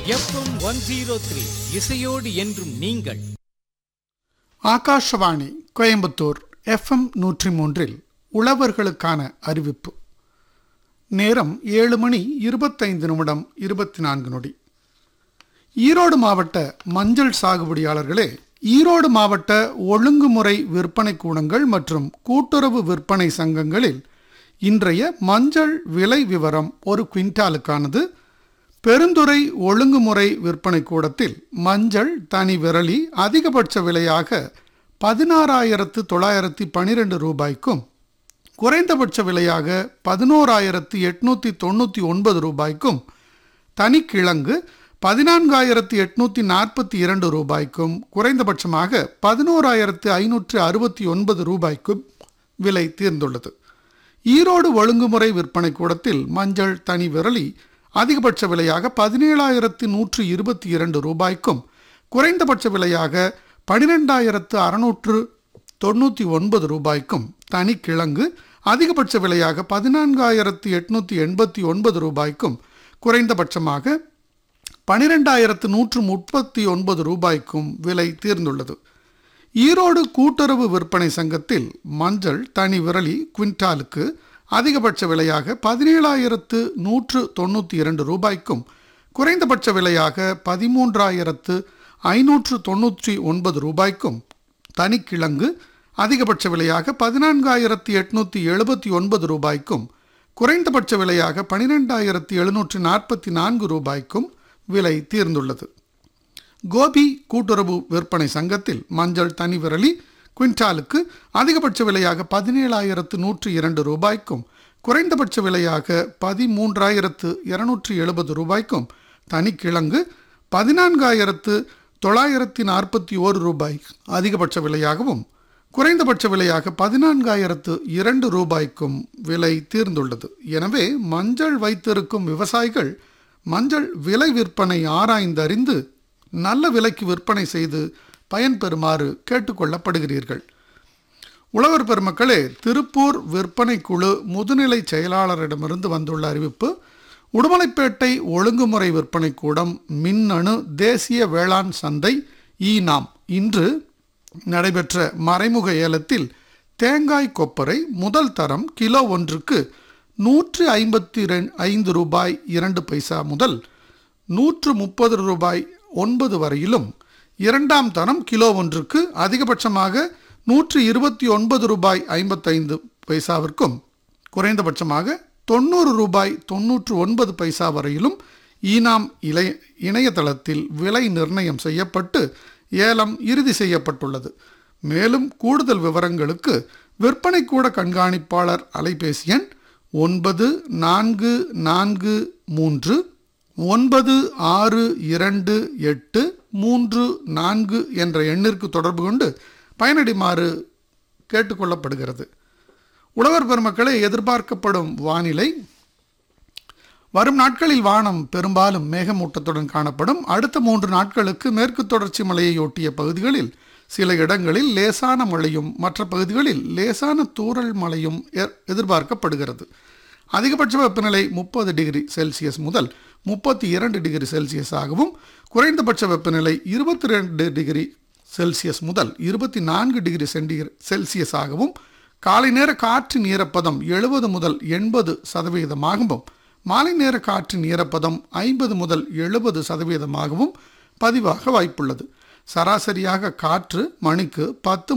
FM one zero three இசையோடு என்றும் நீங்கள் ஆகாஷவாணி கோயம்புத்தூர் எஃப்எம் நூற்றி மூன்றில் உழவர்களுக்கான அறிவிப்பு நேரம் ஏழு மணி இருபத்தைந்து நிமிடம் இருபத்தி நான்கு நொடி ஈரோடு மாவட்ட மஞ்சள் சாகுபடியாளர்களே ஈரோடு மாவட்ட ஒழுங்குமுறை விற்பனை கூடங்கள் மற்றும் கூட்டுறவு விற்பனை சங்கங்களில் இன்றைய மஞ்சள் விலை விவரம் ஒரு குவிண்டாலுக்கானது பெருந்துறை ஒழுங்குமுறை விற்பனை கூடத்தில் மஞ்சள் தனி விரலி அதிகபட்ச விலையாக பதினாறாயிரத்து தொள்ளாயிரத்தி பனிரெண்டு ரூபாய்க்கும் குறைந்தபட்ச விலையாக பதினோராயிரத்து எட்நூற்றி தொண்ணூற்றி ஒன்பது ரூபாய்க்கும் தனிக்கிழங்கு பதினான்காயிரத்து எட்நூற்றி நாற்பத்தி இரண்டு ரூபாய்க்கும் குறைந்தபட்சமாக பதினோராயிரத்து ஐநூற்று அறுபத்தி ஒன்பது ரூபாய்க்கும் விலை தீர்ந்துள்ளது ஈரோடு ஒழுங்குமுறை விற்பனை கூடத்தில் மஞ்சள் தனி விரலி அதிகபட்ச விலையாக பதினேழாயிரத்து நூற்று இருபத்தி இரண்டு ரூபாய்க்கும் குறைந்தபட்ச விலையாக பனிரெண்டாயிரத்து அறுநூற்று தொண்ணூற்றி ஒன்பது ரூபாய்க்கும் தனிக்கிழங்கு அதிகபட்ச விலையாக பதினான்காயிரத்து எட்நூற்றி எண்பத்தி ஒன்பது ரூபாய்க்கும் குறைந்தபட்சமாக பனிரெண்டாயிரத்து நூற்று முப்பத்தி ஒன்பது ரூபாய்க்கும் விலை தீர்ந்துள்ளது ஈரோடு கூட்டுறவு விற்பனை சங்கத்தில் மஞ்சள் தனி விரலி குவிண்டாலுக்கு அதிகபட்ச விலையாக பதினேழாயிரத்து நூற்று தொண்ணூற்றி இரண்டு ரூபாய்க்கும் குறைந்தபட்ச விலையாக பதிமூன்றாயிரத்து ஐநூற்று தொண்ணூற்றி ஒன்பது ரூபாய்க்கும் தனிக்கிழங்கு அதிகபட்ச விலையாக பதினான்காயிரத்தி எட்நூற்றி எழுபத்தி ஒன்பது ரூபாய்க்கும் குறைந்தபட்ச விலையாக பனிரெண்டாயிரத்தி எழுநூற்று நாற்பத்தி நான்கு ரூபாய்க்கும் விலை தீர்ந்துள்ளது கோபி கூட்டுறவு விற்பனை சங்கத்தில் மஞ்சள் தனி விரலி குவிண்டாலுக்கு அதிகபட்ச விலையாக பதினேழாயிரத்து நூற்று இரண்டு ரூபாய்க்கும் குறைந்தபட்ச விலையாக பதிமூன்றாயிரத்து இருநூற்றி எழுபது ரூபாய்க்கும் தனிக்கிழங்கு பதினான்காயிரத்து தொள்ளாயிரத்தி நாற்பத்தி ஓரு ரூபாய் அதிகபட்ச விலையாகவும் குறைந்தபட்ச விலையாக பதினான்காயிரத்து இரண்டு ரூபாய்க்கும் விலை தீர்ந்துள்ளது எனவே மஞ்சள் வைத்திருக்கும் விவசாயிகள் மஞ்சள் விலை விற்பனை ஆராய்ந்தறிந்து நல்ல விலைக்கு விற்பனை செய்து பயன்பெறுமாறு கேட்டுக்கொள்ளப்படுகிறீர்கள் உழவர் பெருமக்களே திருப்பூர் விற்பனை குழு முதுநிலை செயலாளரிடமிருந்து வந்துள்ள அறிவிப்பு உடுமலைப்பேட்டை ஒழுங்குமுறை விற்பனை கூடம் மின்னணு தேசிய வேளாண் சந்தை ஈனாம் இன்று நடைபெற்ற மறைமுக ஏலத்தில் தேங்காய் கொப்பரை முதல் தரம் கிலோ ஒன்றுக்கு நூற்று ஐம்பத்தி ரெண்டு ஐந்து ரூபாய் இரண்டு பைசா முதல் நூற்று முப்பது ரூபாய் ஒன்பது வரையிலும் இரண்டாம் தரம் கிலோ ஒன்றுக்கு அதிகபட்சமாக நூற்று இருபத்தி ஒன்பது ரூபாய் ஐம்பத்தைந்து பைசாவிற்கும் குறைந்தபட்சமாக தொண்ணூறு ரூபாய் தொன்னூற்று ஒன்பது பைசா வரையிலும் ஈனாம் இலை இணையதளத்தில் விலை நிர்ணயம் செய்யப்பட்டு ஏலம் இறுதி செய்யப்பட்டுள்ளது மேலும் கூடுதல் விவரங்களுக்கு விற்பனை கூட கண்காணிப்பாளர் அலைபேசி எண் ஒன்பது நான்கு நான்கு மூன்று ஒன்பது ஆறு இரண்டு எட்டு மூன்று நான்கு என்ற எண்ணிற்கு தொடர்பு கொண்டு பயனடைமாறு கேட்டுக்கொள்ளப்படுகிறது உழவர் பெருமக்களை எதிர்பார்க்கப்படும் வானிலை வரும் நாட்களில் வானம் பெரும்பாலும் மேகமூட்டத்துடன் காணப்படும் அடுத்த மூன்று நாட்களுக்கு மேற்கு தொடர்ச்சி மலையை ஒட்டிய பகுதிகளில் சில இடங்களில் லேசான மழையும் மற்ற பகுதிகளில் லேசான தூறல் மழையும் எ- எதிர்பார்க்கப்படுகிறது அதிகபட்ச வெப்பநிலை முப்பது டிகிரி செல்சியஸ் முதல் முப்பத்தி இரண்டு டிகிரி செல்சியஸ் ஆகவும் குறைந்தபட்ச வெப்பநிலை இருபத்தி ரெண்டு டிகிரி செல்சியஸ் முதல் இருபத்தி நான்கு டிகிரி சென்டிகிரே செல்சியஸ் ஆகவும் காலை நேர காற்றின் ஈரப்பதம் எழுபது முதல் எண்பது சதவீதமாகவும் மாலை நேர காற்றின் ஈரப்பதம் ஐம்பது முதல் எழுபது சதவீதமாகவும் பதிவாக வாய்ப்புள்ளது சராசரியாக காற்று மணிக்கு பத்து